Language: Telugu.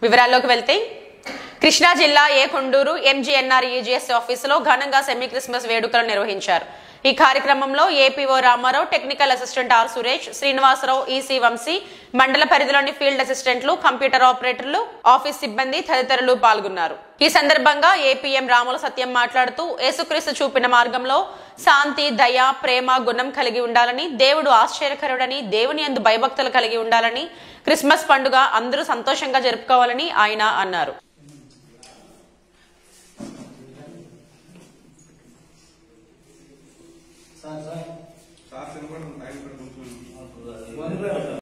వివరాల్లోకి వెళ్తే కృష్ణా జిల్లా ఏ కొండూరు ఎంజీఎన్ఆర్ ఈజీఎస్ ఆఫీసులో ఘనంగా సెమీ క్రిస్మస్ వేడుకలు నిర్వహించారు ఈ కార్యక్రమంలో APO Ramarao technical assistant R Suresh Srinivasarao EC Vamsi మండల పరిధిలోని ఫీల్డ్ అసిస్టెంట్లు కంప్యూటర్ ఆపరేటర్లు ఆఫీస్ సిబ్బంది తదితరులు పాల్గొన్నారు ఈ సందర్భంగా ఏపీఎం రాముల సత్యం మాట్లాడుతూ యేసుక్రీస్తు చూపిన మార్గంలో శాంతి దయ ప్రేమ గుణం కలిగి ఉండాలని దేవుడు ఆశ్చర్యకరుడని దేవుని ఎందు భయభక్తులు కలిగి ఉండాలని క్రిస్మస్ పండుగ అందరూ సంతోషంగా జరుపుకోవాలని ఆయన అన్నారు sir sir sir cinema time ఇక్కడ కొంచెం